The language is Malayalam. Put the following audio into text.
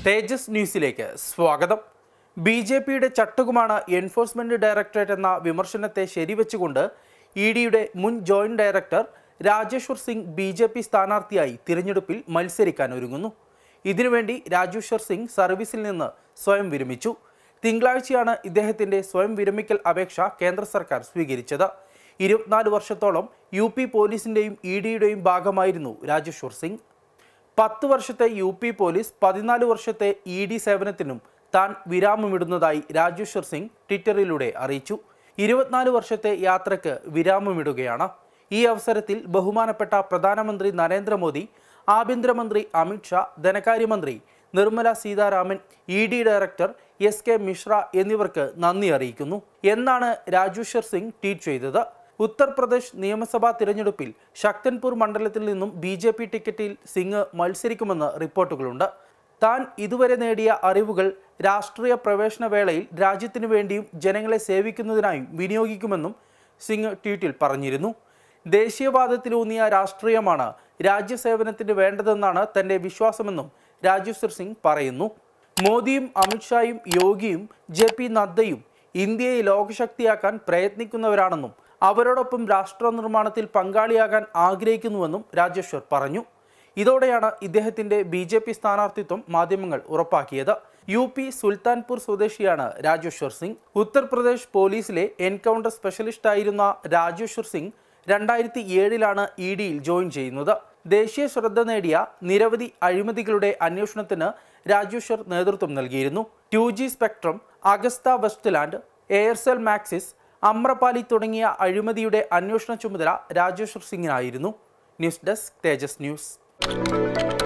തേജസ് ന്യൂസിലേക്ക് സ്വാഗതം ബി ജെ പിയുടെ ചട്ടുകുമാണ് എൻഫോഴ്സ്മെന്റ് ഡയറക്ടറേറ്റ് എന്ന വിമർശനത്തെ ശരിവെച്ചുകൊണ്ട് ഇ ഡിയുടെ മുൻ joint director Rajeshwar Singh B J P സ്ഥാനാർത്ഥിയായി തിരഞ്ഞെടുപ്പിൽ മത്സരിക്കാൻ ഒരുങ്ങുന്നു ഇതിനുവേണ്ടി രാജേശ്വർ സിംഗ് സർവീസിൽ നിന്ന് സ്വയം വിരമിച്ചു തിങ്കളാഴ്ചയാണ് ഇദ്ദേഹത്തിന്റെ സ്വയം വിരമിക്കൽ അപേക്ഷ കേന്ദ്ര സർക്കാർ സ്വീകരിച്ചത് ഇരുപത്തിനാല് വർഷത്തോളം യു പി പോലീസിന്റെയും ഇ ഡിയുടെയും ഭാഗമായിരുന്നു രാജേശ്വർ സിംഗ് പത്ത് വർഷത്തെ യു പി പോലീസ് പതിനാല് വർഷത്തെ ഇ ഡി സേവനത്തിനും താൻ വിരാമമിടുന്നതായി രാജേശ്വർ സിംഗ് ട്വിറ്ററിലൂടെ അറിയിച്ചു ഇരുപത്തിനാല് വർഷത്തെ യാത്രയ്ക്ക് വിരാമമിടുകയാണ് ഈ അവസരത്തിൽ ബഹുമാനപ്പെട്ട പ്രധാനമന്ത്രി നരേന്ദ്രമോദി ആഭ്യന്തരമന്ത്രി അമിത്ഷാ ധനകാര്യമന്ത്രി Nirmala Sitharaman E D director S K Mishra എന്നിവർക്ക് നന്ദി അറിയിക്കുന്നു എന്നാണ് രാജേശ്വർ സിംഗ് ട്വീറ്റ് ചെയ്തത് ഉത്തർപ്രദേശ് നിയമസഭാ തിരഞ്ഞെടുപ്പിൽ ശക്തൻപൂർ മണ്ഡലത്തിൽ നിന്നും ബി ജെ പി ടിക്കറ്റിൽ സിംഗ് മത്സരിക്കുമെന്ന് റിപ്പോർട്ടുകളുണ്ട് താൻ ഇതുവരെ നേടിയ അറിവുകൾ രാഷ്ട്രീയ പ്രവേശന വേളയിൽ രാജ്യത്തിനു വേണ്ടിയും ജനങ്ങളെ സേവിക്കുന്നതിനായും വിനിയോഗിക്കുമെന്നും സിംഗ് ട്വീറ്റിൽ പറഞ്ഞിരുന്നു ദേശീയവാദത്തിലൂന്നിയ രാഷ്ട്രീയമാണ് രാജ്യസേവനത്തിന് വേണ്ടതെന്നാണ് തന്റെ വിശ്വാസമെന്നും രാജേശ്വർ സിംഗ് പറയുന്നു മോദിയും അമിത്ഷായും യോഗിയും ജെ പി നദ്ദയും ഇന്ത്യയെ ലോകശക്തിയാക്കാൻ പ്രയത്നിക്കുന്നവരാണെന്നും അവരോടൊപ്പം രാഷ്ട്ര നിർമ്മാണത്തിൽ പങ്കാളിയാകാൻ ആഗ്രഹിക്കുന്നുവെന്നും രാജേശ്വർ പറഞ്ഞു ഇതോടെയാണ് ഇദ്ദേഹത്തിന്റെ ബി ജെ പി സ്ഥാനാർത്ഥിത്വം മാധ്യമങ്ങൾ ഉറപ്പാക്കിയത് യു പി സുൽത്താൻപൂർ സ്വദേശിയാണ് രാജേശ്വർ സിംഗ് ഉത്തർപ്രദേശ് പോലീസിലെ എൻകൗണ്ടർ സ്പെഷ്യലിസ്റ്റ് ആയിരുന്ന രാജേശ്വർ സിംഗ് രണ്ടായിരത്തി ഏഴിലാണ് ഇ ഡിയിൽ ജോയിൻ ചെയ്യുന്നത് ദേശീയ ശ്രദ്ധ നേടിയ നിരവധി അഴിമതികളുടെ അന്വേഷണത്തിന് രാജേശ്വർ നേതൃത്വം നൽകിയിരുന്നു two G spectrum Agusta Westland Aircel Maxis Amrapali തുടങ്ങിയ അഴിമതിയുടെ അന്വേഷണ ചുമതല രാജേശ്വർ സിംഗിനായിരുന്നു ന്യൂസ് ഡെസ്ക് തേജസ് ന്യൂസ്